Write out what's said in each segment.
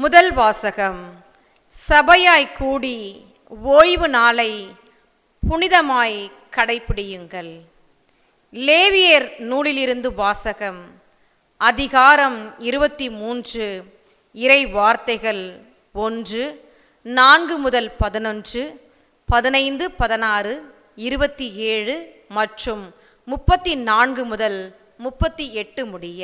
முதல் வாசகம் சபையாய் கூடி ஓய்வு நாளை புனிதமாய் கடைப்பிடியுங்கள் லேவியர் நூலிலிருந்து வாசகம் அதிகாரம் இருபத்தி மூன்று இறை வார்த்தைகள் ஒன்று நான்கு முதல் பதினொன்று பதினைந்து பதினாறு இருபத்தி ஏழு மற்றும் முப்பத்தி நான்கு முதல் முப்பத்தி எட்டு முடிய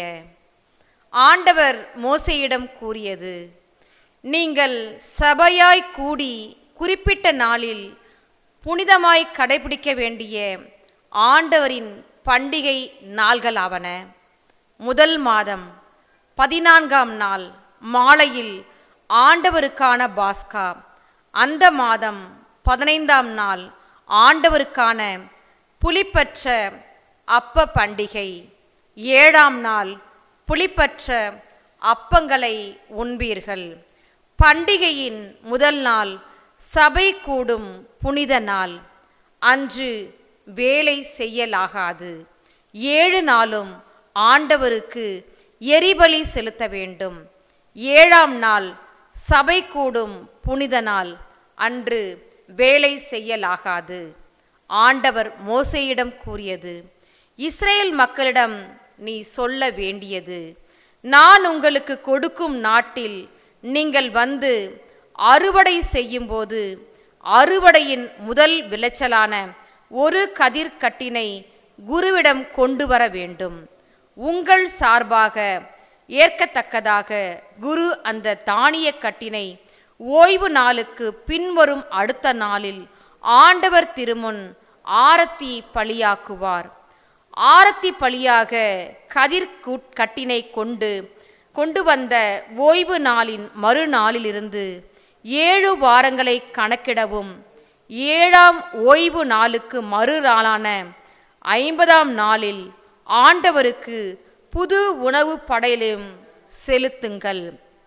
ஆண்டவர் மோசையிடம் கூறியது நீங்கள் சபையாய் கூடி குறிப்பிட்ட நாளில் புனிதமாய் கடைபிடிக்க வேண்டிய ஆண்டவரின் பண்டிகை நாள்களாவன முதல் மாதம் பதினான்காம் நாள் மாலையில் ஆண்டவருக்கான பாஸ்கா அந்த மாதம் பதினைந்தாம் நாள் ஆண்டவருக்கான புலிப்பற்ற அப்ப பண்டிகை ஏழாம் நாள் புளிப்பற்ற அப்பங்களை உண்பீர்கள் பண்டிகையின் முதல் நாள் சபை கூடும் புனித நாள் அன்று வேலை செய்யலாகாது ஏழு நாளும் ஆண்டவருக்கு எரிபலி செலுத்த வேண்டும் ஏழாம் நாள் சபை கூடும் புனித நாள் அன்று வேலை செய்யலாகாது ஆண்டவர் மோசையிடம் கூறியது இஸ்ரேல் மக்களிடம் நீ சொல்ல வேண்டியது நான் உங்களுக்கு கொடுக்கும் நாட்டில் நீங்கள் வந்து அறுவடை செய்யும்போது அறுவடையின் முதல் விளைச்சலான ஒரு கதிர்கட்டினை குருவிடம் கொண்டு வர வேண்டும் உங்கள் சார்பாக ஏற்கத்தக்கதாக குரு அந்த தானிய கட்டினை ஓய்வு நாளுக்கு பின்வரும் அடுத்த நாளில் ஆண்டவர் திருமுன் ஆரத்தி பலியாக்குவார் ஆரத்தி பலியாக கதிர் கட்டினை கொண்டு கொண்டு வந்த ஓய்வு நாளின் மறுநாளிலிருந்து ஏழு வாரங்களை கணக்கிடவும் ஏழாம் ஓய்வு நாளுக்கு மறு நாளான ஐம்பதாம் நாளில் ஆண்டவருக்கு புது உணவு படையிலும் செலுத்துங்கள்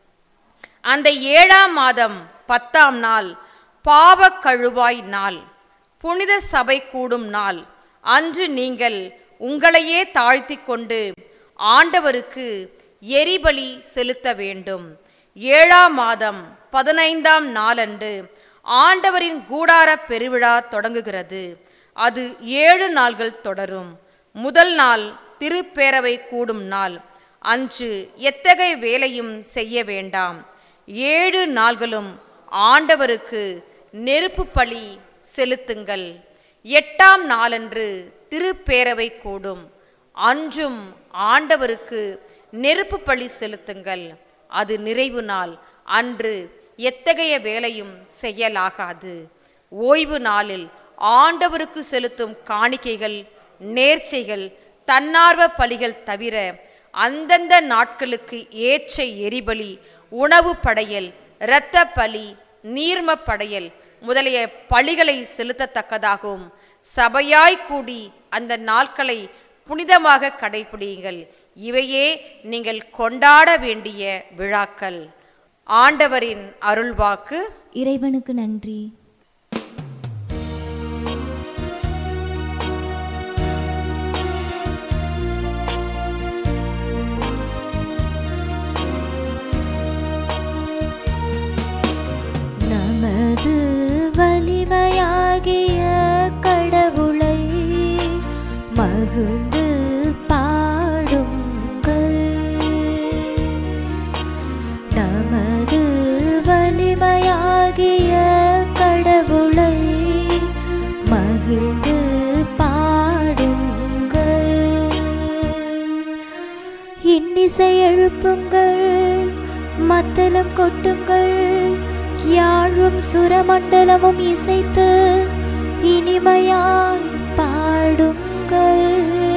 அந்த ஏழாம் மாதம் பத்தாம் நாள் பாவ கழுவாய் நாள் புனித சபை கூடும் நாள் அன்று நீங்கள் உங்களையே தாழ்த்தி கொண்டு ஆண்டவருக்கு எரிபலி செலுத்த வேண்டும் ஏழாம் மாதம் பதினைந்தாம் நாளன்று ஆண்டவரின் கூடார பெருவிழா தொடங்குகிறது அது ஏழு நாள்கள் தொடரும் முதல் நாள் திருப்பேரவை கூடும் நாள் அன்று எத்தகைய வேலையும் செய்ய வேண்டாம் ஏழு நாள்களும் ஆண்டவருக்கு நெருப்பு பலி செலுத்துங்கள் எட்டாம் நாளன்று திருப்பேரவை கூடும் அன்றும் ஆண்டவருக்கு நெருப்பு பலி செலுத்துங்கள் அது நிறைவு நாள் அன்று எத்தகைய வேலையும் செய்யலாகாது ஓய்வு நாளில் ஆண்டவருக்கு செலுத்தும் காணிக்கைகள் நேர்ச்சைகள் தன்னார்வ பலிகள் தவிர அந்தந்த நாட்களுக்கு ஏற்ற எரிபலி உணவு படையல் இரத்த பலி நீர்ம படையல் முதலிய பலிகளை செலுத்தத்தக்கதாகவும் சபையாய் கூடி அந்த நாட்களை புனிதமாக கடைபிடியுங்கள் இவையே நீங்கள் கொண்டாட வேண்டிய விழாக்கள் ஆண்டவரின் அருள்வாக்கு இறைவனுக்கு நன்றி நமது வலிமையாகிய கடவுளை மகிழ்ந்து பாடுங்கள் நமது வலிமையாகிய கடவுளை மகிழ்ந்து பாடுங்கள் இன்னிசை எழுப்புங்கள் மத்தளம் கொட்டுங்கள் யாழும் சுரமண்டலமும் இசைத்து இனிமையாய் பாடுங்கள்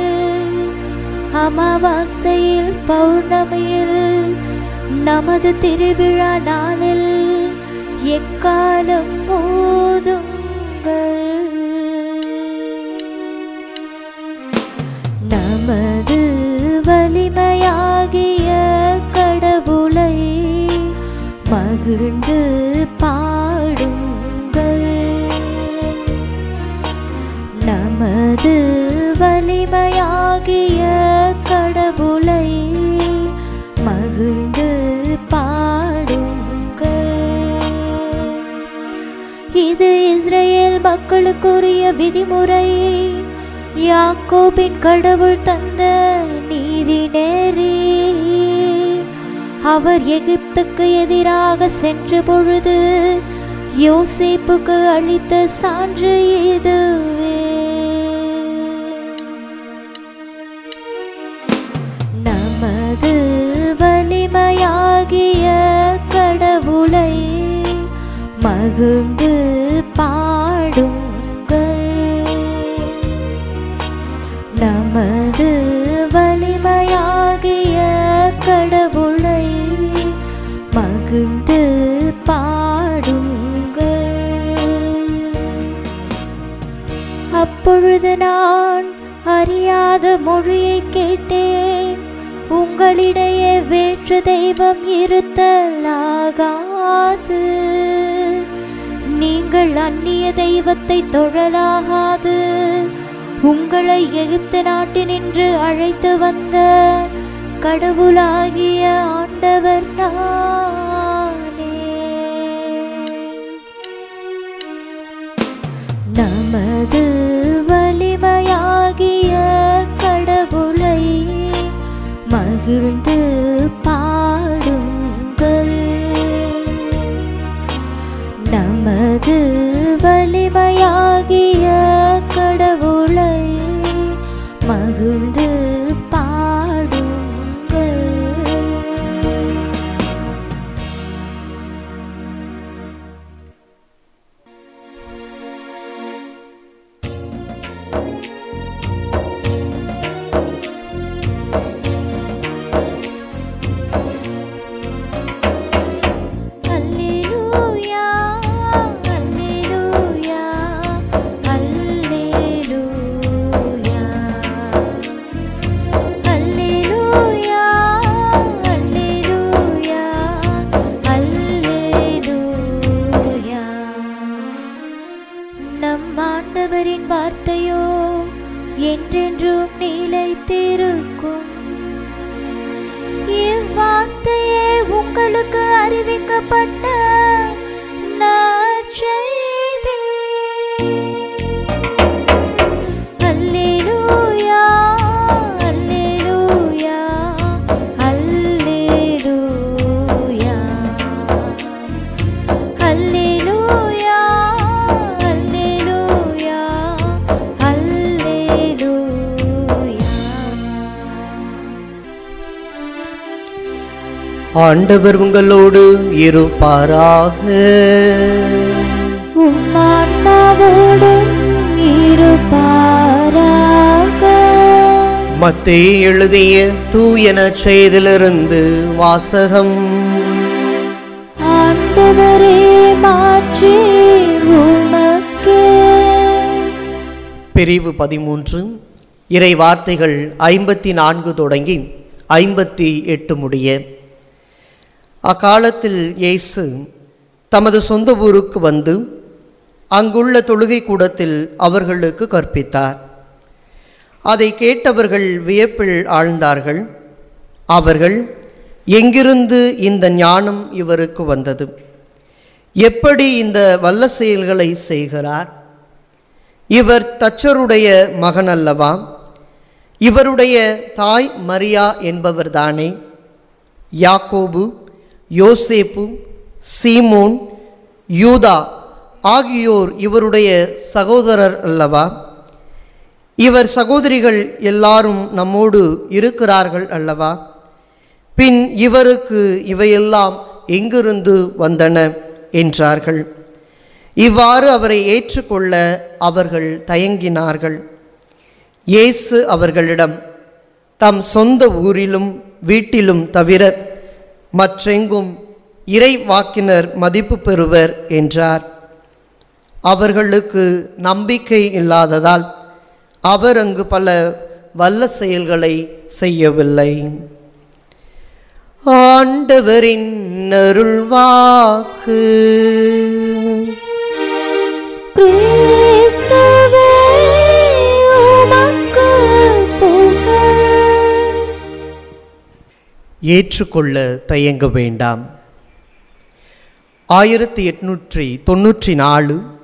அமாவாசையில் பௌர்ணமியில் நமது திருவிழா நாளில் எக்காலம் மோதுங்கள் நமது வலிமையாகிய கடவுளை மகிழ்ந்து பாடுங்கள் நமது வலிமையாகிய கடவுளை மகிழ்ந்து பாடுங்கள் இது இஸ்ரேல் மக்களுக்குரிய விதிமுறை யாக்கோபின் கடவுள் தந்த நீதி நேரி அவர் எகிப்துக்கு எதிராக சென்ற பொழுது யோசேப்புக்கு அளித்த சான்று இதுவே நமது வலிமையாகிய கடவுளை மகிழ்ந்து பாடுங்கள் நமது வலிமையாகிய கடவுளை மகிழ்ந்து பாடுங்கள் அப்பொழுது நான் அறியாத மொழியை கேட்டேன் உங்களிடையே வேற்று தெய்வம் இருத்தலாகாது நீங்கள் அந்நிய தெய்வத்தை தொழலாகாது உங்களை எகிப்து நாட்டினின்று அழைத்து வந்த கடவுளாகிய ஆண்டவர் நானே நமது வலிமையாகிய கடவுளை மகிழ்ந்து பாடுங்கள் நமது வலிமையாகிய கடவுளை மகிழ்ந்து பாடுங்கள் அல்லேலூயா அல்லேலூயா அல்லேலூயா அல்லேலூயா அல்லேலூயா அல்லேலூயா நம் ஆண்டவரின் வார்த்தையோ என்றென்றும் நிலைத்திருக்கும் இவ்வார்த்தையே உங்களுக்கு அறிவிக்கப்பட்ட நற்செய்தி. அல்லேலூயா, அல்லேலூயா, அல்லேலூயா. அல்லேலூயா, அல்லேலூயா, அல்லேலூயா. ஆண்டவர் உங்களோடு இருப்பாராக உம்மான்மாவோடும் இருப்பாராக மத்தேயு எழுதிய தூயன செய்திலிருந்து வாசகம் ஆண்டவரே மாற்றி உமக்கே பிரிவு பதிமூன்று இறை வார்த்தைகள் ஐம்பத்தி நான்கு தொடங்கி ஐம்பத்தி எட்டு முடிய அக்காலத்தில் இயேசு தமது சொந்த ஊருக்கு வந்து அங்குள்ள தொழுகை கூடத்தில் அவர்களுக்கு கற்பித்தார் அதை கேட்டவர்கள் வியப்பில் ஆழ்ந்தார்கள் அவர்கள் எங்கிருந்து இந்த ஞானம் இவருக்கு வந்தது எப்படி இந்த வல்ல செயல்களை செய்கிறார் இவர் தச்சருடைய மகன் அல்லவா இவருடைய தாய் மரியா என்பவர்தானே யாக்கோபு யோசேப்பு சீமோன் யூதா ஆகியோர் இவருடைய சகோதரர் அல்லவா இவர் சகோதரிகள் எல்லாரும் நம்மோடு இருக்கிறார்கள் அல்லவா பின் இவருக்கு இவையெல்லாம் எங்கிருந்து வந்தன என்றார்கள் இவ்வாறு அவரை ஏற்றுக்கொள்ள அவர்கள் தயங்கினார்கள் இயேசு அவர்களிடம் தம் சொந்த ஊரிலும் வீட்டிலும் தவிர மற்றெங்கும் இறை வாக்கினர் மதிப்பு பெறுவர் என்றார் அவர்களுக்கு நம்பிக்கை இல்லாததால் அவர் அங்கு பல வல்ல செயல்களை செய்யவில்லை ஆண்டவரின் அருள்வாக்கு கிறிஸ்துவே உமக்கு புகழ் ஏற்றுக்கொள்ள தயங்க வேண்டாம் ஆயிரத்தி எட்நூற்றி தொண்ணூற்றி நாலு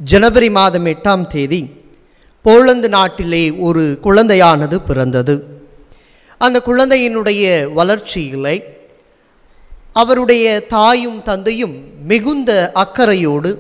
ஜனவரி மாதம் எட்டாம் தேதி போலந்து நாட்டிலே ஒரு குழந்தையானது பிறந்தது அந்த குழந்தையினுடைய வளர்ச்சியிலே அவருடைய தாயும் தந்தையும் மிகுந்த அக்கறையோடு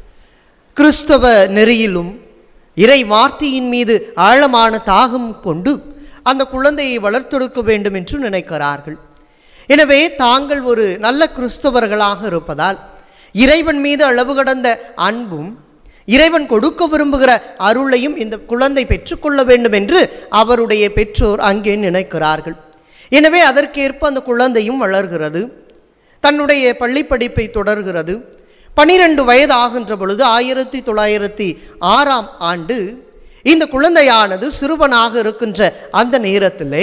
கிறிஸ்தவ நெறியிலும் இறை வார்த்தையின் மீது ஆழமான தாகம் கொண்டு அந்த குழந்தையை வளர்த்தெடுக்க வேண்டும் என்று நினைக்கிறார்கள் எனவே தாங்கள் ஒரு நல்ல கிறிஸ்தவர்களாக இருப்பதால் இறைவன் மீது அளவு கடந்த அன்பும் இறைவன் கொடுக்க விரும்புகிற அருளையும் இந்த குழந்தை பெற்றுக்கொள்ள வேண்டும் என்று அவருடைய பெற்றோர் அங்கே நினைக்கிறார்கள் எனவே அதற்கேற்ப அந்த குழந்தையும் வளர்கிறது தன்னுடைய பள்ளி படிப்பை தொடர்கிறது பனிரெண்டு வயது ஆகின்ற பொழுது ஆயிரத்தி தொள்ளாயிரத்தி ஆறாம் ஆண்டு இந்த குழந்தையானது சிறுவனாக இருக்கின்ற அந்த நேரத்திலே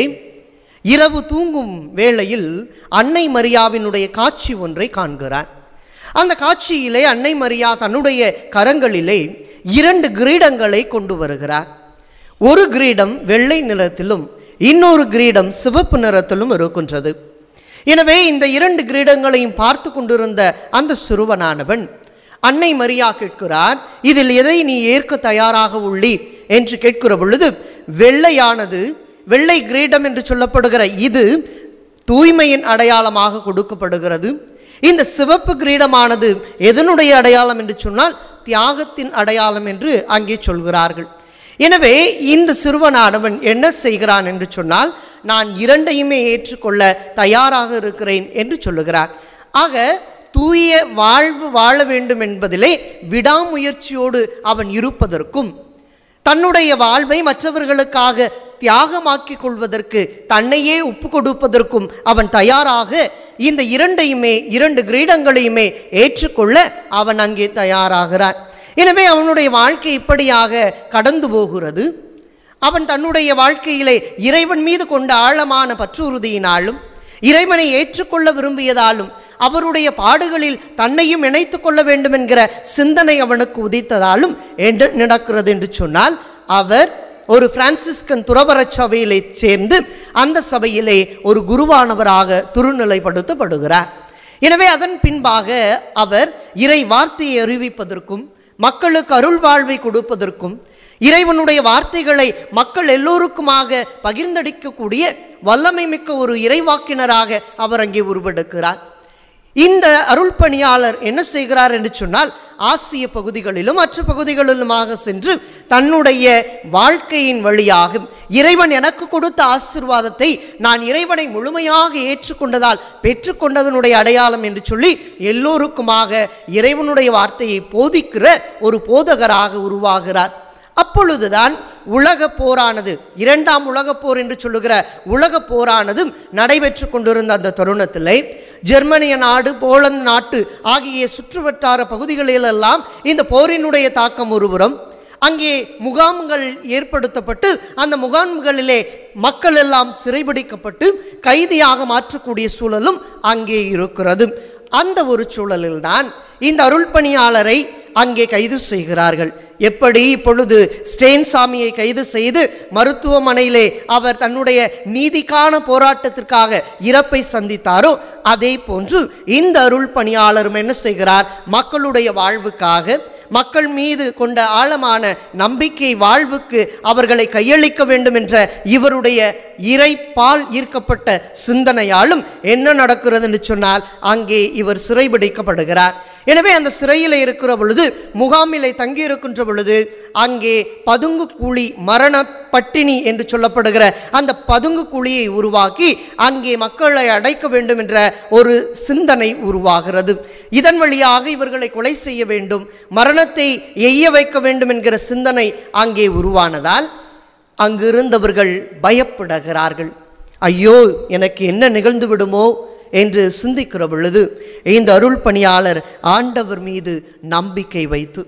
இரவு தூங்கும் வேளையில் அன்னை மரியாவினுடைய காட்சி ஒன்றை காண்கிறான் அந்த காட்சியிலே அன்னை மரியா தன்னுடைய கரங்களிலே இரண்டு கிரீடங்களை கொண்டு வருகிறார் ஒரு கிரீடம் வெள்ளை நிறத்திலும் இன்னொரு கிரீடம் சிவப்பு நிறத்திலும் இருக்கின்றது எனவே இந்த இரண்டு கிரீடங்களையும் பார்த்து கொண்டிருந்த அந்த சிறுவனானவன் அன்னை மரியா கேட்கிறார் இதில் எதை நீ ஏற்க தயாராக உள்ளி என்று கேட்கிற பொழுது வெள்ளையானது வெள்ளை கிரீடம் என்று சொல்லப்படுகிற இது தூய்மையின் அடையாளமாக கொடுக்கப்படுகிறது இந்த சிவப்பு கிரீடமானது எதனுடைய அடையாளம் என்று சொன்னால் தியாகத்தின் அடையாளம் என்று அங்கே சொல்கிறார்கள் எனவே இந்த சிறுவனானவன் என்ன செய்கிறான் என்று சொன்னால் நான் இரண்டையுமே ஏற்றுக்கொள்ள தயாராக இருக்கிறேன் என்று சொல்லுகிறார் ஆக தூய வாழ்வு வாழ வேண்டும் என்பதிலே விடாமுயற்சியோடு அவன் இருப்பதற்கும் தன்னுடைய வாழ்வை மற்றவர்களுக்காக தியாகமாக்கிக் கொள்வதற்கு தன்னையே ஒப்பு கொடுப்பதற்கும் அவன் தயாராக இந்த இரண்டையுமே இரண்டு கிரீடங்களையுமே ஏற்றுக்கொள்ள அவன் அங்கே தயாராகிறான் எனவே அவனுடைய வாழ்க்கை இப்படியாக கடந்து போகிறது அவன் தன்னுடைய வாழ்க்கையிலே இறைவன் மீது கொண்ட ஆழமான பற்றுறுதியினாலும் இறைவனை ஏற்றுக்கொள்ள விரும்பியதாலும் அவருடைய பாடுகளில் தன்னையும் இணைத்து கொள்ள வேண்டும் என்கிற சிந்தனை அவனுக்கு உதித்ததாலும் என்ன நடக்கிறது என்று சொன்னால் அவர் ஒரு பிரான்சிஸ்கன் துறவரச் சபையிலே சேர்ந்து அந்த சபையிலே ஒரு குருவானவராக துருநிலைப்படுத்தப்படுகிறார் எனவே அதன் பின்பாக அவர் இறை வார்த்தையை அறிவிப்பதற்கும் மக்களுக்கு அருள் வாழ்வை கொடுப்பதற்கும் இறைவனுடைய வார்த்தைகளை மக்கள் எல்லோருக்குமாக பகிர்ந்தளிக்கக்கூடிய வல்லமை மிக்க ஒரு இறைவாக்கினராக அவர் அங்கே உருவெடுக்கிறார் இந்த அருள் பணியாளர் என்ன செய்கிறார் என்று சொன்னால் ஆசிய பகுதிகளிலும் மற்ற பகுதிகளிலுமாக சென்று தன்னுடைய வாழ்க்கையின் வழியாக இறைவன் எனக்கு கொடுத்த ஆசிர்வாதத்தை நான் இறைவனை முழுமையாக ஏற்றுக்கொண்டதால் பெற்றுக்கொண்டதனுடைய அடையாளம் என்று சொல்லி எல்லோருக்குமாக இறைவனுடைய வார்த்தையை போதிக்கிற ஒரு போதகராக உருவாகிறார் அப்பொழுதுதான் உலக போரானது இரண்டாம் உலகப் போர் என்று சொல்லுகிற உலக போரானதும் நடைபெற்று கொண்டிருந்த அந்த தருணத்திலே ஜெர்மனிய நாடு போலந்து நாட்டு ஆகிய சுற்றுவட்டார பகுதிகளிலெல்லாம் இந்த போரினுடைய தாக்கம் ஒருபுறம் அங்கே முகாம்கள் ஏற்படுத்தப்பட்டு அந்த முகாம்களிலே மக்கள் எல்லாம் சிறைபிடிக்கப்பட்டு கைதியாக மாற்றக்கூடிய சூழலும் அங்கே இருக்கிறது அந்த ஒரு சூழலில்தான் இந்த அருள் பணியாளரை அங்கே கைது செய்கிறார்கள் எப்படி இப்பொழுது ஸ்டேன் சாமியை கைது செய்து மருத்துவமனையிலே அவர் தன்னுடைய நீதிக்கான போராட்டத்திற்காக இறப்பை சந்தித்தாரோ அதே போன்று இந்த அருள் பணியாளரும் என்ன செய்கிறார் மக்களுடைய வாழ்வுக்காக மக்கள் மீது கொண்ட ஆழமான நம்பிக்கை வாழ்வுக்கு அவர்களை கையளிக்க வேண்டும் என்ற இவருடைய இறைப்பால் ஈர்க்கப்பட்ட சிந்தனையாலும் என்ன நடக்கிறது என்று சொன்னால் அங்கே இவர் சிறைபிடிக்கப்படுகிறார் எனவே அந்த சிறையில் இருக்கிற பொழுது முகாமிலே தங்கி இருக்கின்ற பொழுது அங்கே பதுங்கு குழி மரண பட்டினி என்று சொல்லப்படுகிற அந்த பதுங்கு குழியை உருவாக்கி அங்கே மக்களை அடைக்க வேண்டும் என்ற ஒரு சிந்தனை உருவாகிறது இதன் வழியாக இவர்களை கொலை செய்ய வேண்டும் மரணத்தை எய்ய வைக்க வேண்டும் என்கிற சிந்தனை அங்கே உருவானதால் அங்கிருந்தவர்கள் பயப்படுகிறார்கள் ஐயோ எனக்கு என்ன நிகழ்ந்து விடுமோ என்று சிந்திக்கிற பொழுது இந்த அருள் பணியாளர் ஆண்டவர் மீது நம்பிக்கை வைத்து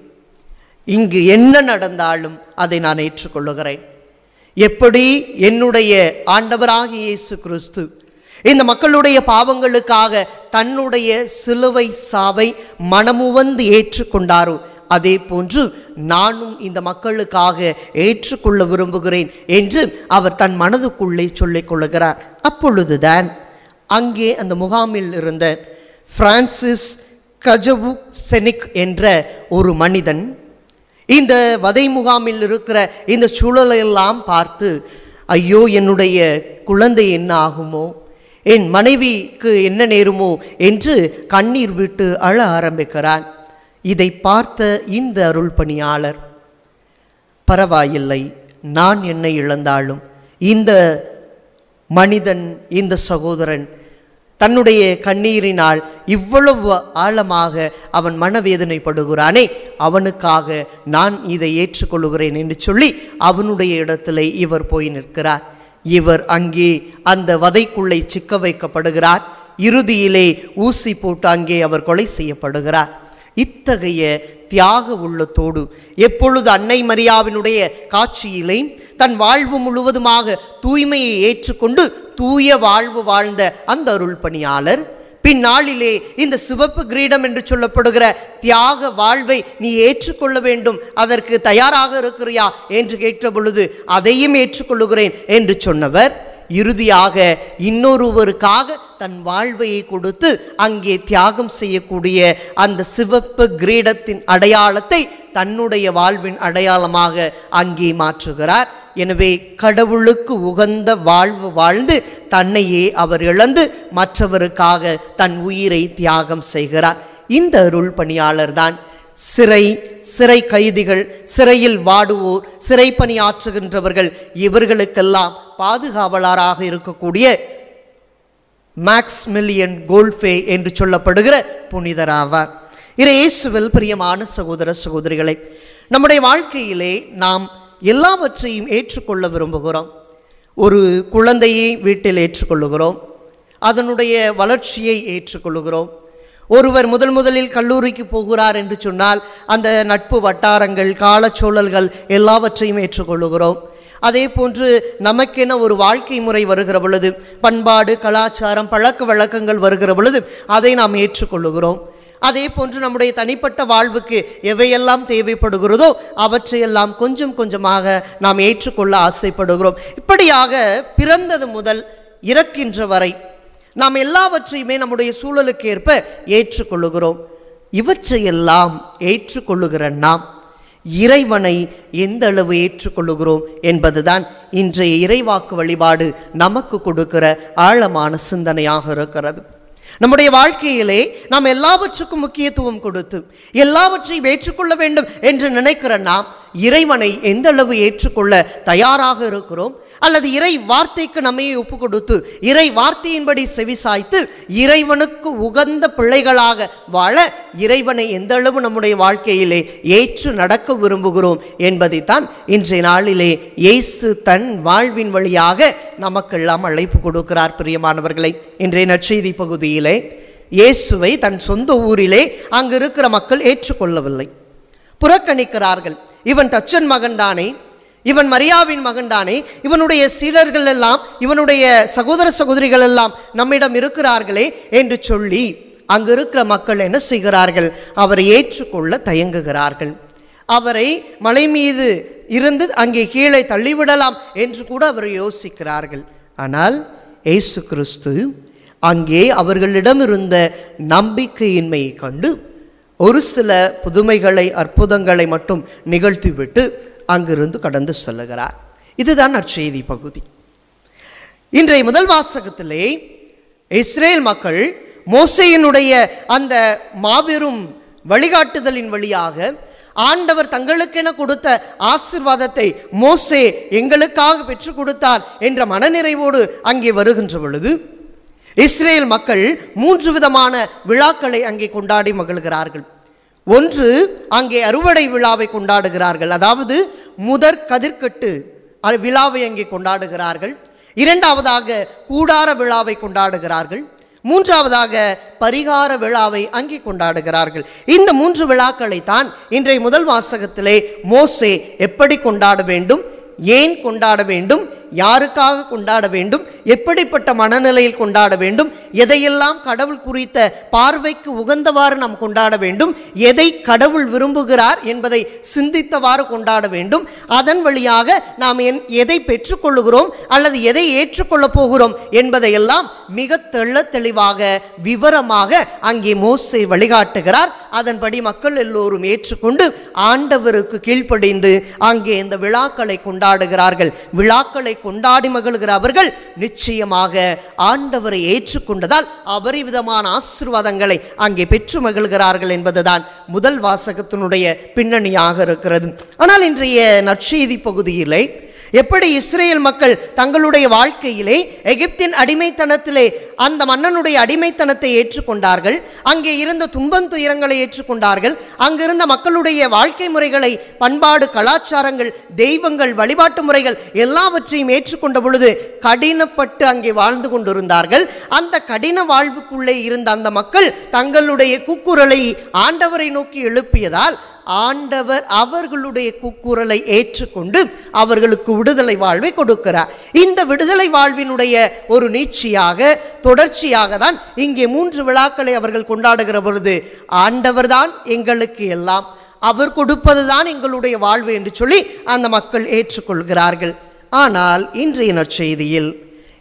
இங்கு என்ன நடந்தாலும் அதை நான் ஏற்றுக்கொள்ளுகிறேன் எப்படி என்னுடைய ஆண்டவராகிய இயேசு கிறிஸ்து இந்த மக்களுடைய பாவங்களுக்காக தன்னுடைய சிலுவை சாவை மனமுவந்து ஏற்றுக்கொண்டாரோ அதே போன்று நானும் இந்த மக்களுக்காக ஏற்றுக்கொள்ள விரும்புகிறேன் என்று அவர் தன் மனதுக்குள்ளே சொல்லிக் கொள்ளுகிறார் அப்பொழுதுதான் அங்கே அந்த முகாமில் இருந்த பிரான்சிஸ் கஜவு செனிக் என்ற ஒரு மனிதன் இந்த வதை முகாமில் இருக்கிற இந்த சூழலை எல்லாம் பார்த்து ஐயோ என்னுடைய குழந்தை என்ன ஆகுமோ என் மனைவிக்கு என்ன நேருமோ என்று கண்ணீர் விட்டு அழ ஆரம்பிக்கிறான் இதை பார்த்த இந்த அருள் பணியாளர் பரவாயில்லை நான் என்னை இழந்தாலும் இந்த மனிதன் இந்த சகோதரன் தன்னுடைய கண்ணீரினால் இவ்வளவு ஆழமாக அவன் மனவேதனைப்படுகிறானே அவனுக்காக நான் இதை ஏற்றுக்கொள்கிறேன் என்று சொல்லி அவனுடைய இடத்திலே இவர் போய் நிற்கிறார் இவர் அங்கே அந்த வதைக்குள்ளே சிக்க வைக்கப்படுகிறார் இறுதியிலே ஊசி போட்டு அங்கே அவர் கொலை செய்யப்படுகிறார் இத்தகைய தியாக உள்ளத்தோடு எப்பொழுது அன்னை மரியாவினுடைய காட்சியிலே தன் வாழ்வு முழுவதுமாக தூய்மையை ஏற்றுக்கொண்டு தூய வாழ்வு வாழ்ந்த அந்த அருள் பணியாளர் பின்னாளிலே இந்த சிவப்பு கிரீடம் என்று சொல்லப்படுகிற தியாக வாழ்வை நீ ஏற்றுக்கொள்ள வேண்டும் அதற்கு தயாராக இருக்கிறியா என்று கேட்ட பொழுது அதையும் ஏற்றுக்கொள்ளுகிறேன் என்று சொன்னவர் இறுதியாக இன்னொருவருக்காக தன் வாழ்வையை கொடுத்து அங்கே தியாகம் செய்யக்கூடிய அந்த சிவப்பு கிரீடத்தின் அடையாளத்தை தன்னுடைய வாழ்வின் அடையாளமாக அங்கே மாற்றுகிறார் எனவே கடவுளுக்கு உகந்த வாழ்வு வாழ்ந்து தன்னையே அவர் இழந்து மற்றவருக்காக தன் உயிரை தியாகம் செய்கிறார் இந்த அருள் பணியாளர் தான் சிறை சிறை கைதிகள் சிறையில் வாடுவோர் சிறை பணியாற்றுகின்றவர்கள் இவர்களுக்கெல்லாம் பாதுகாவலராக இருக்கக்கூடிய மேக்ஸ்மில்லியன் கோல்ஃபே என்று சொல்லப்படுகிற புனிதராவார் இறை இயேசுவில் பிரியமான சகோதர சகோதரிகளை நம்முடைய வாழ்க்கையிலே நாம் எல்லாவற்றையும் ஏற்றுக்கொள்ள விரும்புகிறோம் ஒரு குழந்தையை வீட்டில் ஏற்றுக்கொள்ளுகிறோம் அதனுடைய வளர்ச்சியை ஏற்றுக்கொள்ளுகிறோம் ஒருவர் முதல் முதலில் கல்லூரிக்கு போகிறார் என்று சொன்னால் அந்த நட்பு வட்டாரங்கள் காலச்சூழல்கள் எல்லாவற்றையும் ஏற்றுக்கொள்ளுகிறோம் அதே போன்று நமக்கென ஒரு வாழ்க்கை முறை வருகிற பொழுது பண்பாடு கலாச்சாரம் பழக்க வழக்கங்கள் வருகிற பொழுது அதை நாம் ஏற்றுக்கொள்ளுகிறோம் அதே போன்று நம்முடைய தனிப்பட்ட வாழ்வுக்கு எவையெல்லாம் தேவைப்படுகிறதோ அவற்றையெல்லாம் கொஞ்சம் கொஞ்சமாக நாம் ஏற்றுக்கொள்ள ஆசைப்படுகிறோம் இப்படியாக பிறந்தது முதல் இறக்கின்ற வரை நாம் எல்லாவற்றையுமே நம்முடைய சூழலுக்கு ஏற்ப ஏற்றுக்கொள்ளுகிறோம் இவற்றையெல்லாம் ஏற்றுக்கொள்ளுகிற நாம் இறைவனை எந்த அளவு ஏற்றுக்கொள்ளுகிறோம் என்பதுதான் இன்றைய இறைவாக்கு வழிபாடு நமக்கு கொடுக்கிற ஆழமான சிந்தனையாக இருக்கிறது நம்முடைய வாழ்க்கையிலே நாம் எல்லாவற்றுக்கும் முக்கியத்துவம் கொடுத்து எல்லாவற்றையும் ஏற்றுக்கொள்ள வேண்டும் என்று நினைக்கிற நாம் இறைவனை எந்த அளவு ஏற்றுக்கொள்ள தயாராக இருக்கிறோம் அல்லது இறை வார்த்தைக்கு நம்மையே ஒப்பு கொடுத்து இறை வார்த்தையின்படி செவிசாய்த்து இறைவனுக்கு உகந்த பிள்ளைகளாக வாழ இறைவனை எந்த அளவு நம்முடைய வாழ்க்கையிலே ஏற்று நடக்க விரும்புகிறோம் என்பதைத்தான் இன்றைய நாளிலே இயேசு தன் வாழ்வின் வழியாக நமக்கெல்லாம் அழைப்பு கொடுக்கிறார் பிரியமானவர்களை இன்றைய நற்செய்தி பகுதியிலே இயேசுவை தன் சொந்த ஊரிலே அங்கு இருக்கிற மக்கள் ஏற்றுக்கொள்ளவில்லை புறக்கணிக்கிறார்கள் இவன் தச்சன் மகன்தானே இவன் மரியாவின் மகன்தானே இவனுடைய சீடர்கள் எல்லாம் இவனுடைய சகோதர சகோதரிகள் எல்லாம் நம்மிடம் இருக்கிறார்களே என்று சொல்லி அங்கு இருக்கிற மக்கள் என்ன செய்கிறார்கள் அவரை ஏற்றுக்கொள்ள தயங்குகிறார்கள் அவரை மலை மீது இருந்து அங்கே கீழே தள்ளிவிடலாம் என்று கூட அவர் யோசிக்கிறார்கள் ஆனால் இயேசு கிறிஸ்து அங்கே அவர்களிடம் இருந்த நம்பிக்கையின்மையை கண்டு ஒரு சில புதுமைகளை அற்புதங்களை மட்டும் நிகழ்த்திவிட்டு அங்கிருந்து கடந்து செல்லுகிறார் இதுதான் நற்செய்தி பகுதி இன்றைய முதல் வாசகத்திலே இஸ்ரேல் மக்கள் மோசையினுடைய அந்த மாபெரும் வழிகாட்டுதலின் வழியாக ஆண்டவர் தங்களுக்கென கொடுத்த ஆசிர்வாதத்தை மோசே எங்களுக்காக பெற்றுக் கொடுத்தார் என்ற மனநிறைவோடு அங்கே வருகின்ற பொழுது இஸ்ரேல் மக்கள் மூன்று விதமான விழாக்களை அங்கே கொண்டாடி மகிழ்கிறார்கள் ஒன்று அங்கே அறுவடை விழாவை கொண்டாடுகிறார்கள் அதாவது முதற் கதிர்கட்டு அ- விழாவை அங்கே கொண்டாடுகிறார்கள் இரண்டாவதாக கூடார விழாவை கொண்டாடுகிறார்கள் மூன்றாவதாக பரிகார விழாவை அங்கே கொண்டாடுகிறார்கள் இந்த மூன்று விழாக்களை தான் இன்றைய முதல் வாசகத்திலே மோசே எப்படி கொண்டாட வேண்டும் ஏன் கொண்டாட வேண்டும் யாருக்காக கொண்டாட வேண்டும் எப்படிப்பட்ட மனநிலையில் கொண்டாட வேண்டும் எதையெல்லாம் கடவுள் குறித்த பார்வைக்கு உகந்தவாறு நாம் கொண்டாட வேண்டும் எதை கடவுள் விரும்புகிறார் என்பதை சிந்தித்தவாறு கொண்டாட வேண்டும் அதன் வழியாக நாம் என் எதை பெற்றுக்கொள்ளுகிறோம் அல்லது எதை ஏற்றுக்கொள்ளப் போகிறோம் என்பதையெல்லாம் மிக தெள்ள தெளிவாக விவரமாக அங்கே மோசே வழிகாட்டுகிறார் அதன்படி மக்கள் எல்லோரும் ஏற்றுக்கொண்டு ஆண்டவருக்கு கீழ்ப்படிந்து அங்கே இந்த விழாக்களை கொண்டாடுகிறார்கள் விழாக்களை கொண்டாடி மகிழ்கிற அவர்கள் நிச்சயமாக ஆண்டவரை ஏற்றுக்கொண்டதால் அபரிவிதமான ஆசீர்வாதங்களை அங்கே பெற்று மகிழ்கிறார்கள் என்பதுதான் முதல் வாசகத்தினுடைய பின்னணியாக இருக்கிறது ஆனால் இன்றைய நற்செய்தி பகுதியிலே எப்படி இஸ்ரேல் மக்கள் தங்களுடைய வாழ்க்கையிலே எகிப்தின் அடிமைத்தனத்திலே அந்த மன்னனுடைய அடிமைத்தனத்தை ஏற்றுக்கொண்டார்கள் அங்கே இருந்த துன்பம் துயரங்களை ஏற்றுக்கொண்டார்கள் அங்கிருந்த மக்களுடைய வாழ்க்கை முறைகளை பண்பாடு கலாச்சாரங்கள் தெய்வங்கள் வழிபாட்டு முறைகள் எல்லாவற்றையும் ஏற்றுக்கொண்ட பொழுது கடினப்பட்டு அங்கே வாழ்ந்து கொண்டிருந்தார்கள் அந்த கடின வாழ்வுக்குள்ளே இருந்த அந்த மக்கள் தங்களுடைய கூக்குரலை ஆண்டவரை நோக்கி எழுப்பியதால் ஆண்டவர் அவர்களுடைய கூக்குரலை ஏற்றுக்கொண்டு அவர்களுக்கு விடுதலை வாழ்வை கொடுக்கிறார் இந்த விடுதலை வாழ்வினுடைய ஒரு நீட்சியாக தொடர்ச்சியாக தான் இங்கே மூன்று விழாக்களை அவர்கள் கொண்டாடுகிற பொழுது ஆண்டவர்தான் எங்களுக்கு எல்லாம் அவர் கொடுப்பதுதான் எங்களுடைய வாழ்வு என்று சொல்லி அந்த மக்கள் ஏற்றுக்கொள்கிறார்கள் ஆனால் இன்றைய நற்செய்தியில்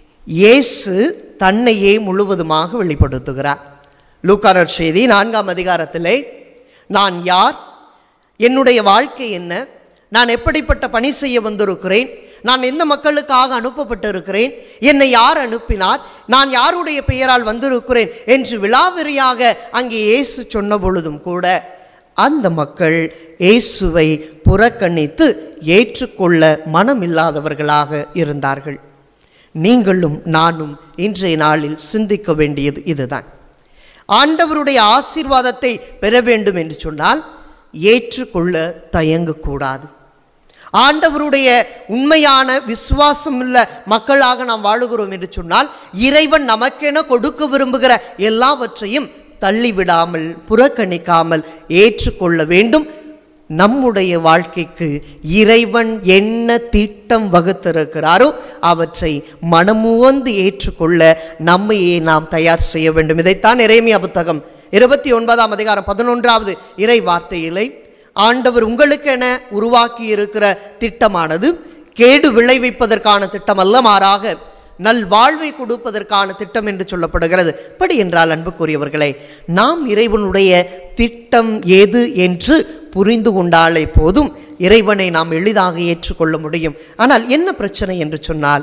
இயேசு தன்னையே முழுவதுமாக வெளிப்படுத்துகிறார் லூக்கா நற்செய்தி நான்காம் அதிகாரத்திலே நான் யார் என்னுடைய வாழ்க்கை என்ன நான் எப்படிப்பட்ட பணி செய்ய வந்திருக்கிறேன் நான் எந்த மக்களுக்காக அனுப்பப்பட்டிருக்கிறேன் என்னை யார் அனுப்பினார் நான் யாருடைய பெயரால் வந்திருக்கிறேன் என்று விழாவெறியாக அங்கே இயேசு சொன்ன பொழுதும் கூட அந்த மக்கள் இயேசுவை புறக்கணித்து ஏற்றுக்கொள்ள மனமில்லாதவர்களாக இருந்தார்கள் நீங்களும் நானும் இன்றைய நாளில் சிந்திக்க வேண்டியது இதுதான் ஆண்டவருடைய ஆசீர்வாதத்தை பெற வேண்டும் என்று சொன்னால் ஏற்றுக்கொள்ள தயங்கக்கூடாது ஆண்டவருடைய உண்மையான விசுவாசம் உள்ள மக்களாக நாம் வாழுகிறோம் என்று சொன்னால் இறைவன் நமக்கென கொடுக்க விரும்புகிற எல்லாவற்றையும் தள்ளிவிடாமல் புறக்கணிக்காமல் ஏற்றுக்கொள்ள வேண்டும் நம்முடைய வாழ்க்கைக்கு இறைவன் என்ன திட்டம் வகுத்திருக்கிறாரோ அவற்றை மனமுவந்து ஏற்றுக்கொள்ள நம்மையே நாம் தயார் செய்ய வேண்டும் இதைத்தான் இறைமையா புத்தகம் இருபத்தி ஒன்பதாம் அதிகாரம் பதினொன்றாவது இறை வார்த்தையிலே ஆண்டவர் உங்களுக்கென உருவாக்கி இருக்கிற திட்டமானது கேடு விளைவிப்பதற்கான திட்டம் அல்ல மாறாக நல் வாழ்வை கொடுப்பதற்கான திட்டம் என்று சொல்லப்படுகிறது படி என்றால் அன்புக்குரியவர்களே நாம் இறைவனுடைய திட்டம் எது என்று புரிந்து கொண்டாலே போதும் இறைவனை நாம் எளிதாக ஏற்றுக்கொள்ள முடியும் ஆனால் என்ன பிரச்சனை என்று சொன்னால்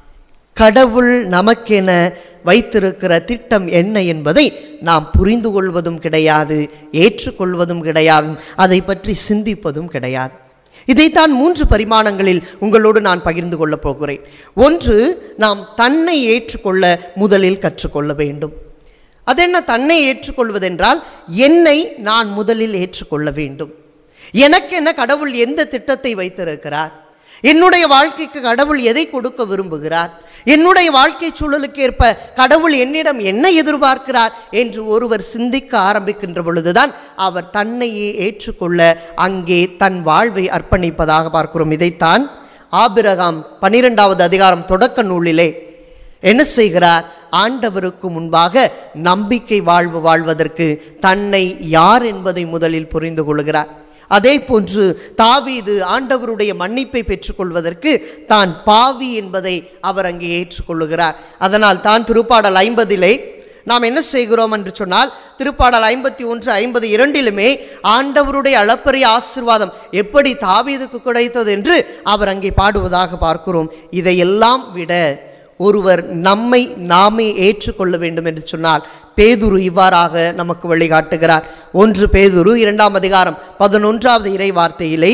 கடவுள் நமக்கென வைத்திருக்கிற திட்டம் என்ன என்பதை நாம் புரிந்து கொள்வதும் கிடையாது ஏற்றுக்கொள்வதும் கிடையாது அதை பற்றி சிந்திப்பதும் கிடையாது இதைத்தான் மூன்று பரிமாணங்களில் உங்களோடு நான் பகிர்ந்து கொள்ளப் போகிறேன் ஒன்று நாம் தன்னை ஏற்றுக்கொள்ள முதலில் கற்றுக்கொள்ள வேண்டும் அதென்ன தன்னை ஏற்றுக்கொள்வதென்றால் என்னை நான் முதலில் ஏற்றுக்கொள்ள வேண்டும் எனக்கென கடவுள் எந்த திட்டத்தை வைத்திருக்கிறார் என்னுடைய வாழ்க்கைக்கு கடவுள் எதை கொடுக்க விரும்புகிறார் என்னுடைய வாழ்க்கை சூழலுக்கு ஏற்ப கடவுள் என்னிடம் என்ன எதிர்பார்க்கிறார் என்று ஒருவர் சிந்திக்க ஆரம்பிக்கின்ற பொழுதுதான் அவர் தன்னையே ஏற்றுக்கொள்ள அங்கே தன் வாழ்வை அர்ப்பணிப்பதாக பார்க்கிறோம் இதைத்தான் ஆபிரகாம் பனிரெண்டாவது அதிகாரம் தொடக்க நூலிலே என்ன செய்கிறார் ஆண்டவருக்கு முன்பாக நம்பிக்கை வாழ்வு வாழ்வதற்கு தன்னை யார் என்பதை முதலில் புரிந்து கொள்கிறார் அதே போன்று தாவீது ஆண்டவருடைய மன்னிப்பை பெற்றுக்கொள்வதற்கு தான் பாவி என்பதை அவர் அங்கே ஏற்றுக்கொள்ளுகிறார் அதனால் தான் திருப்பாடல் ஐம்பதிலே நாம் என்ன செய்கிறோம் என்று சொன்னால் திருப்பாடல் ஐம்பத்தி ஒன்று ஐம்பது இரண்டிலுமே ஆண்டவருடைய அளப்பரிய ஆசிர்வாதம் எப்படி தாவீதுக்கு கிடைத்தது என்று அவர் அங்கே பாடுவதாக பார்க்கிறோம் இதையெல்லாம் விட ஒருவர் நம்மை நாமே ஏற்றுக்கொள்ள வேண்டும் என்று சொன்னால் பேதுரு இவ்வாறாக நமக்கு வழிகாட்டுகிறார் ஒன்று பேதுரு இரண்டாம் அதிகாரம் பதினொன்றாவது இறை வார்த்தையிலே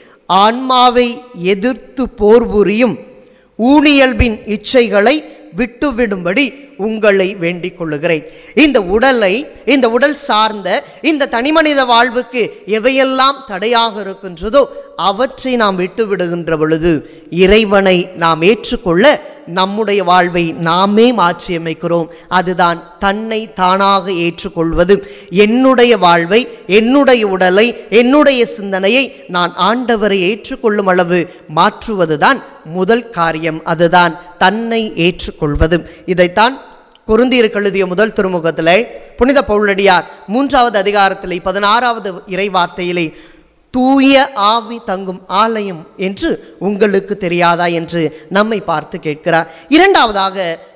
ஆன்மாவை எதிர்த்து போர் புரியும் ஊனியல்பின் இச்சைகளை விட்டுவிடும்படி உங்களை வேண்டிக் கொள்ளுகிறேன் இந்த உடலை இந்த உடல் சார்ந்த இந்த தனிமனித வாழ்வுக்கு எவையெல்லாம் தடையாக இருக்கின்றதோ அவற்றை நாம் விட்டு விடுகின்ற பொழுது இறைவனை நாம் ஏற்றுக்கொள்ள நம்முடைய வாழ்வை நாமே மாற்றியமைக்கிறோம் அதுதான் தன்னை தானாக ஏற்றுக்கொள்வது என்னுடைய வாழ்வை என்னுடைய உடலை என்னுடைய சிந்தனையை நான் ஆண்டவரை ஏற்றுக்கொள்ளும் அளவு மாற்றுவதுதான் முதல் காரியம் அதுதான் தன்னை ஏற்றுக்கொள்வது இதைத்தான் குருந்தியருக்கு எழுதிய முதல் திருமுகத்திலே புனித பவுலடியார் மூன்றாவது அதிகாரத்திலே பதினாறாவது இறை வார்த்தையிலே தூய ஆவி தங்கும் ஆலயம் என்று உங்களுக்கு தெரியாதா என்று நம்மை பார்த்து கேட்கிறார் இரண்டாவதாக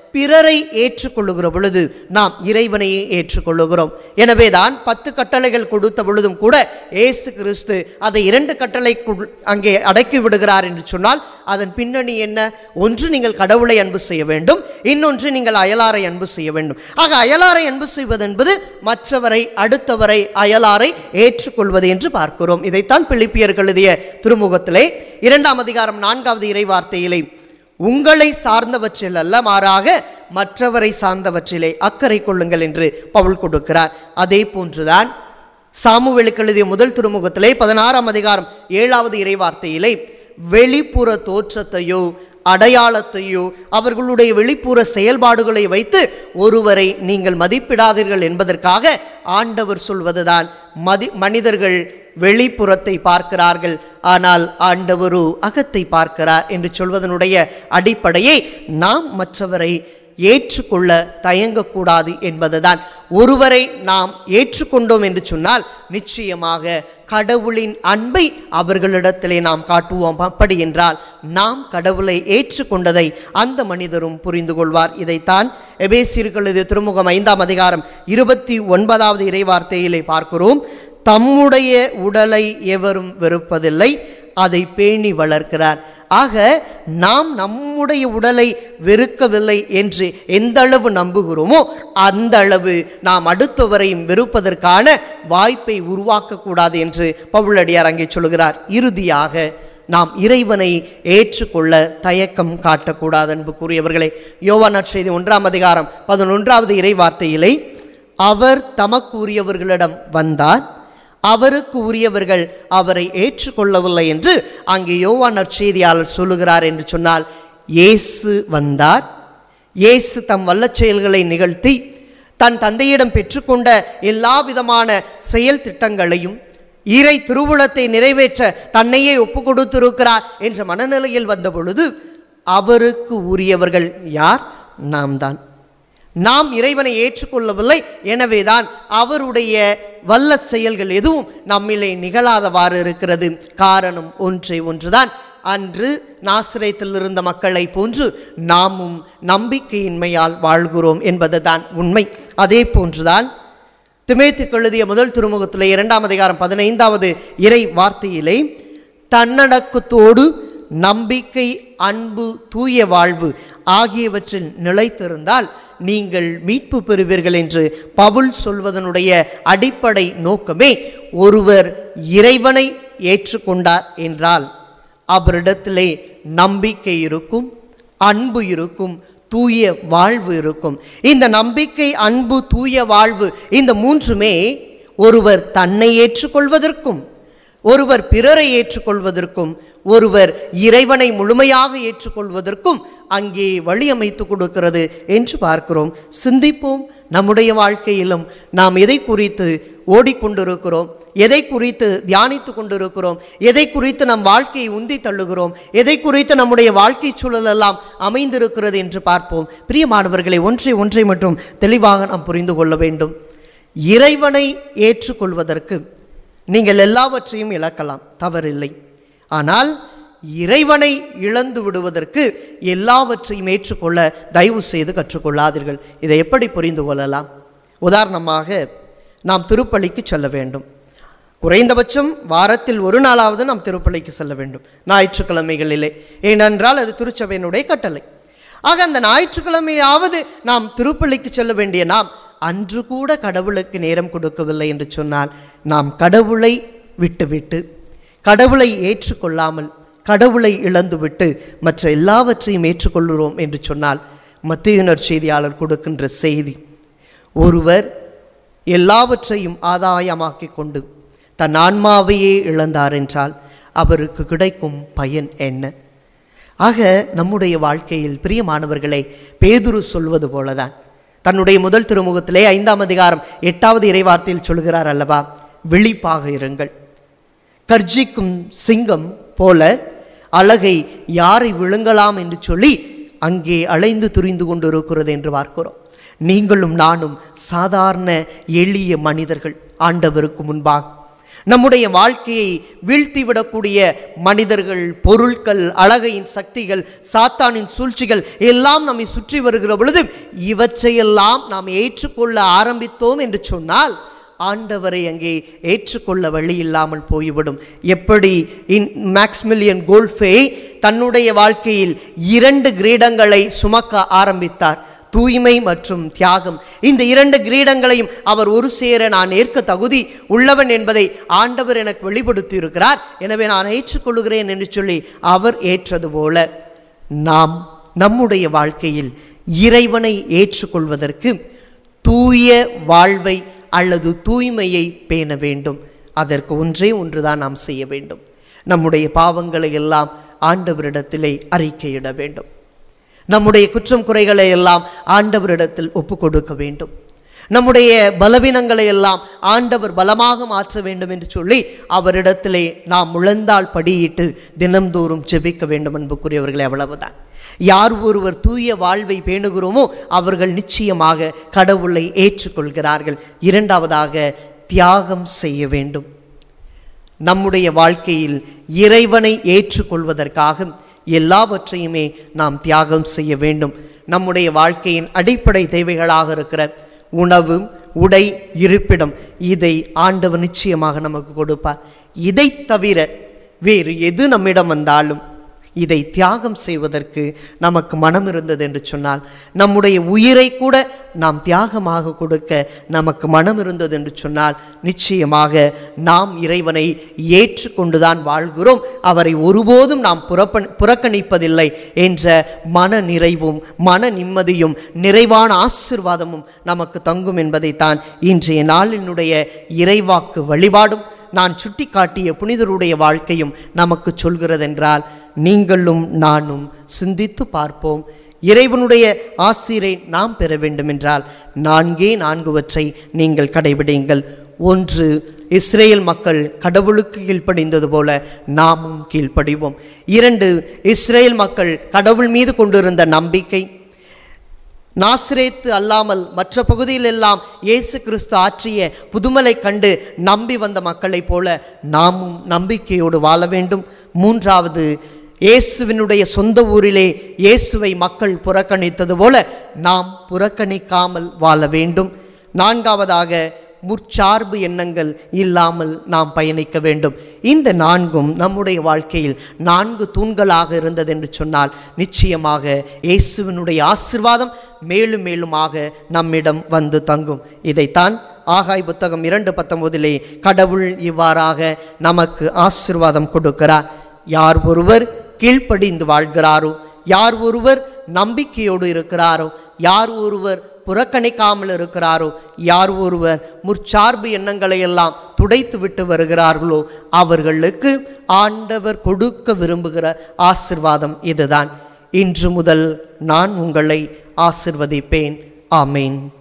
பிறரை ஏற்றுக்கொள்ளுகிற பொழுது நாம் இறைவனையே ஏற்றுக்கொள்ளுகிறோம் எனவேதான் பத்து கட்டளைகள் கொடுத்த பொழுதும் கூட இயேசு கிறிஸ்து அதை இரண்டு கட்டளைக்குள் அங்கே அடக்கி விடுகிறார் என்று சொன்னால் அதன் பின்னணி என்ன ஒன்று நீங்கள் கடவுளை அன்பு செய்ய வேண்டும் இன்னொன்று நீங்கள் அயலாரை அன்பு செய்ய வேண்டும் ஆக அயலாரை அன்பு செய்வது என்பது மற்றவரை அடுத்தவரை அயலாரை ஏற்றுக்கொள்வது என்று பார்க்கிறோம் இதைத்தான் பிலிப்பியர்கள் எழுதிய திருமுகத்திலே இரண்டாம் அதிகாரம் நான்காவது இறைவார்த்தையிலே உங்களை சார்ந்தவற்றில் அல்ல மாறாக மற்றவரை சார்ந்தவற்றிலே அக்கறை கொள்ளுங்கள் என்று பவுல் கொடுக்கிறார் அதே போன்றுதான் சாமுவேலுக்கு எழுதிய முதல் திருமுகத்திலே பதினாறாம் அதிகாரம் ஏழாவது இறைவார்த்தையிலே வெளிப்புற தோற்றத்தையோ அடையாளத்தையோ அவர்களுடைய வெளிப்புற செயல்பாடுகளை வைத்து ஒருவரை நீங்கள் மதிப்பிடாதீர்கள் என்பதற்காக ஆண்டவர் சொல்வதுதான் மதி மனிதர்கள் வெளிப்புறத்தை பார்க்கிறார்கள் ஆனால் ஆண்டவரோ அகத்தை பார்க்கிறார் என்று சொல்வதனுடைய அடிப்படையை நாம் மற்றவரை ஏற்றுக்கொள்ள தயங்கக்கூடாது என்பதுதான் ஒருவரை நாம் ஏற்றுக்கொண்டோம் என்று சொன்னால் நிச்சயமாக கடவுளின் அன்பை அவர்களிடத்திலே நாம் காட்டுவோம் அப்படி என்றால் நாம் கடவுளை ஏற்றுக்கொண்டதை அந்த மனிதரும் புரிந்து கொள்வார் இதைத்தான் எபேசியர்களது திருமுகம் ஐந்தாம் அதிகாரம் இருபத்தி ஒன்பதாவது இறைவார்த்தையிலே பார்க்கிறோம் தம்முடைய உடலை எவரும் வெறுப்பதில்லை அதை பேணி வளர்க்கிறார் ஆக நாம் நம்முடைய உடலை வெறுக்கவில்லை என்று எந்த அளவு நம்புகிறோமோ அந்த அளவு நாம் அடுத்தவரையும் வெறுப்பதற்கான வாய்ப்பை உருவாக்கக்கூடாது என்று பவுலடியார் அங்கே சொல்கிறார் இறுதியாக நாம் இறைவனை ஏற்றுக்கொள்ள தயக்கம் காட்டக்கூடாது அன்புக்குரியவர்களே யோவான் நற்செய்தி ஒன்றாம் அதிகாரம் பதினொன்றாவது இறை வார்த்தையிலே அவர் தமக்குரியவர்களிடம் வந்தார் அவருக்கு உரியவர்கள் அவரை ஏற்றுக்கொள்ளவில்லை என்று அங்கே யோவான் நற்செய்தியாளர் சொல்லுகிறார் என்று சொன்னால் இயேசு வந்தார் இயேசு தம் வல்லச் செயல்களை நிகழ்த்தி தன் தந்தையிடம் பெற்றுக்கொண்ட எல்லா விதமான செயல் திட்டங்களையும் இறை திருவுளத்தை நிறைவேற்ற தன்னையே ஒப்பு கொடுத்திருக்கிறார் என்ற மனநிலையில் வந்த பொழுது அவருக்கு உரியவர்கள் யார் நாம் தான் நாம் இறைவனை ஏற்றுக்கொள்ளவில்லை எனவேதான் அவருடைய வல்ல செயல்கள் எதுவும் நம்மிலே நிகழாதவாறு இருக்கிறது காரணம் ஒன்றே ஒன்றுதான் அன்று நாசிரியத்தில் இருந்த மக்களை போன்று நாமும் நம்பிக்கையின்மையால் வாழ்கிறோம் என்பதுதான் உண்மை அதே போன்றுதான் திமேத்துக்கு எழுதிய முதல் திருமுகத்திலே இரண்டாம் அதிகாரம் பதினைந்தாவது இறை வார்த்தையிலே தன்னடக்கத்தோடு நம்பிக்கை அன்பு தூய வாழ்வு ஆகியவற்றில் நிலைத்திருந்தால் நீங்கள் மீட்பு பெறுவீர்கள் என்று பவுல் சொல்வதனுடைய அடிப்படை நோக்கமே ஒருவர் இறைவனை ஏற்றுக்கொண்டார் என்றால் அவரிடத்திலே நம்பிக்கை இருக்கும் அன்பு இருக்கும் தூய வாழ்வு இருக்கும் இந்த நம்பிக்கை அன்பு தூய வாழ்வு இந்த மூன்றுமே ஒருவர் தன்னை ஏற்றுக்கொள்வதற்கும் ஒருவர் பிறரை ஏற்றுக்கொள்வதற்கும் ஒருவர் இறைவனை முழுமையாக ஏற்றுக்கொள்வதற்கும் அங்கே வழி அமைத்து கொடுக்கிறது என்று பார்க்கிறோம் சிந்திப்போம் நம்முடைய வாழ்க்கையிலும் நாம் எதை குறித்து ஓடிக்கொண்டிருக்கிறோம் எதை குறித்து தியானித்து கொண்டிருக்கிறோம் எதை குறித்து நம் வாழ்க்கையை உந்தி தள்ளுகிறோம் எதை குறித்து நம்முடைய வாழ்க்கை சூழல் எல்லாம் அமைந்திருக்கிறது என்று பார்ப்போம் பிரியமானவர்களை ஒன்றை ஒன்றை மட்டும் தெளிவாக நாம் புரிந்து கொள்ள வேண்டும் இறைவனை ஏற்றுக்கொள்வதற்கு நீங்கள் எல்லாவற்றையும் இழக்கலாம் தவறில்லை ஆனால் இறைவனை இழந்து விடுவதற்கு எல்லாவற்றையும் ஏற்றுக்கொள்ள தயவு செய்து கற்றுக்கொள்ளாதீர்கள் இதை எப்படி புரிந்து கொள்ளலாம் உதாரணமாக நாம் திருப்பலிக்கு செல்ல வேண்டும் குறைந்தபட்சம் வாரத்தில் ஒரு நாளாவது நாம் திருப்பலிக்கு செல்ல வேண்டும் ஞாயிற்றுக்கிழமைகளிலே ஏனென்றால் அது திருச்சபையினுடைய கட்டளை ஆக அந்த ஞாயிற்றுக்கிழமையாவது நாம் திருப்பலிக்கு செல்ல வேண்டிய நாம் அன்று கூட கடவுளுக்கு நேரம் கொடுக்கவில்லை என்று சொன்னால் நாம் கடவுளை விட்டுவிட்டு கடவுளை ஏற்றுக்கொள்ளாமல் கடவுளை இழந்துவிட்டு மற்ற எல்லாவற்றையும் ஏற்றுக்கொள்கிறோம் என்று சொன்னால் மத்தியினர் செய்தியாளர் கொடுக்கின்ற செய்தி ஒருவர் எல்லாவற்றையும் ஆதாயமாக்கி கொண்டு தன் ஆன்மாவையே இழந்தார் என்றால் அவருக்கு கிடைக்கும் பயன் என்ன ஆக நம்முடைய வாழ்க்கையில் பிரியமானவர்களை பேதுரு சொல்வது போலதான் தன்னுடைய முதல் திருமுகத்திலே ஐந்தாம் அதிகாரம் எட்டாவது இறைவார்த்தையில் சொல்கிறார் அல்லவா விழிப்பாக இருங்கள் கர்ஜிக்கும் சிங்கம் போல அழகை யாரை விழுங்கலாம் என்று சொல்லி அங்கே அலைந்து துரிந்து கொண்டிருக்கிறது என்று பார்க்கிறோம் நீங்களும் நானும் சாதாரண எளிய மனிதர்கள் ஆண்டவருக்கு முன்பாக நம்முடைய வாழ்க்கையை வீழ்த்திவிடக்கூடிய மனிதர்கள் பொருட்கள் அழகையின் சக்திகள் சாத்தானின் சூழ்ச்சிகள் எல்லாம் நம்மை சுற்றி வருகிற பொழுது இவற்றையெல்லாம் நாம் ஏற்றுக்கொள்ள ஆரம்பித்தோம் என்று சொன்னால் ஆண்டவரை அங்கே ஏற்றுக்கொள்ள வழி இல்லாமல் போய்விடும் எப்படி இன் மேக்ஸ்மில்லியன் கோல்ஃபே தன்னுடைய வாழ்க்கையில் இரண்டு கிரீடங்களை சுமக்க ஆரம்பித்தார் தூய்மை மற்றும் தியாகம் இந்த இரண்டு கிரீடங்களையும் அவர் ஒரு சேர நான் ஏற்க தகுதி உள்ளவன் என்பதை ஆண்டவர் எனக்கு வெளிப்படுத்தி இருக்கிறார் எனவே நான் ஏற்றுக்கொள்கிறேன் என்று சொல்லி அவர் ஏற்றது போல நாம் நம்முடைய வாழ்க்கையில் இறைவனை ஏற்றுக்கொள்வதற்கு தூய வாழ்வை அல்லது தூய்மையை பேண வேண்டும் அதற்கு ஒன்றே ஒன்றுதான் நாம் செய்ய வேண்டும் நம்முடைய பாவங்களை எல்லாம் ஆண்டவரிடத்திலே அறிக்கையிட வேண்டும் நம்முடைய குற்றம் குறைகளை எல்லாம் ஆண்டவரிடத்தில் ஒப்பு கொடுக்க வேண்டும் நம்முடைய பலவீனங்களை எல்லாம் ஆண்டவர் பலமாக மாற்ற வேண்டும் என்று சொல்லி அவரிடத்திலே நாம் முழந்தால் படியிட்டு தினம்தோறும் ஜெபிக்க வேண்டும் அன்புக்குரியவர்களே அவ்வளவுதான் யார் ஒருவர் தூய வாழ்வை பேணுகிறோமோ அவர்கள் நிச்சயமாக கடவுளை ஏற்றுக்கொள்கிறார்கள் இரண்டாவதாக தியாகம் செய்ய வேண்டும் நம்முடைய வாழ்க்கையில் இறைவனை ஏற்றுக்கொள்வதற்காக எல்லாவற்றையுமே நாம் தியாகம் செய்ய வேண்டும் நம்முடைய வாழ்க்கையின் அடிப்படை தேவைகளாக இருக்கிற உணவு உடை இருப்பிடம் இதை ஆண்டவர் நிச்சயமாக நமக்கு கொடுப்பார் இதை தவிர வேறு எது நம்மிடம் வந்தாலும் இதை தியாகம் செய்வதற்கு நமக்கு மனம் இருந்தது என்று சொன்னால் நம்முடைய உயிரை கூட நாம் தியாகமாக கொடுக்க நமக்கு மனம் இருந்தது என்று சொன்னால் நிச்சயமாக நாம் இறைவனை ஏற்றுக்கொண்டுதான் வாழ்கிறோம் அவரை ஒருபோதும் நாம் புறப்ப புறக்கணிப்பதில்லை என்ற மன நிறைவும் மன நிம்மதியும் நிறைவான ஆசிர்வாதமும் நமக்கு தங்கும் என்பதைத்தான் இன்றைய நாளினுடைய இறைவாக்கு வழிபாடும் நான் சுட்டிக்காட்டிய புனிதருடைய வாழ்க்கையும் நமக்கு சொல்கிறதென்றால் நீங்களும் நானும் சிந்தித்து பார்ப்போம் இறைவனுடைய ஆசிரை நாம் பெற வேண்டுமென்றால் நான்கே நான்குவற்றை நீங்கள் கடைபிடிங்கள் ஒன்று இஸ்ரேல் மக்கள் கடவுளுக்கு கீழ்ப்படிந்தது போல நாமும் கீழ்ப்படிவோம் இரண்டு இஸ்ரேல் மக்கள் கடவுள் மீது கொண்டிருந்த நம்பிக்கை நாசிரேத்து அல்லாமல் மற்ற பகுதியில் எல்லாம் இயேசு கிறிஸ்து ஆற்றிய புதுமலை கண்டு நம்பி வந்த மக்களைப் போல நாமும் நம்பிக்கையோடு வாழ வேண்டும் மூன்றாவது இயேசுவினுடைய சொந்த ஊரிலே இயேசுவை மக்கள் புறக்கணித்தது போல நாம் புறக்கணிக்காமல் வாழ வேண்டும் நான்காவதாக முற்சார்பு எண்ணங்கள் இல்லாமல் நாம் பயணிக்க வேண்டும் இந்த நான்கும் நம்முடைய வாழ்க்கையில் நான்கு தூண்களாக இருந்தது என்று சொன்னால் நிச்சயமாக இயேசுவினுடைய ஆசிர்வாதம் மேலும் மேலுமாக நம்மிடம் வந்து தங்கும் இதைத்தான் ஆகாய் புத்தகம் இரண்டு பத்தொன்பதிலே கடவுள் இவ்வாறாக நமக்கு ஆசிர்வாதம் கொடுக்கிறார் யார் ஒருவர் கீழ்ப்படிந்து வாழ்கிறாரோ யார் ஒருவர் நம்பிக்கையோடு இருக்கிறாரோ யார் ஒருவர் புறக்கணிக்காமல் இருக்கிறாரோ யார் ஒருவர் முற்சார்பு எண்ணங்களை எல்லாம் துடைத்து விட்டு வருகிறார்களோ அவர்களுக்கு ஆண்டவர் கொடுக்க விரும்புகிற ஆசிர்வாதம் இதுதான் இன்று முதல் நான் உங்களை ஆசிர்வதிப்பேன் ஆமேன்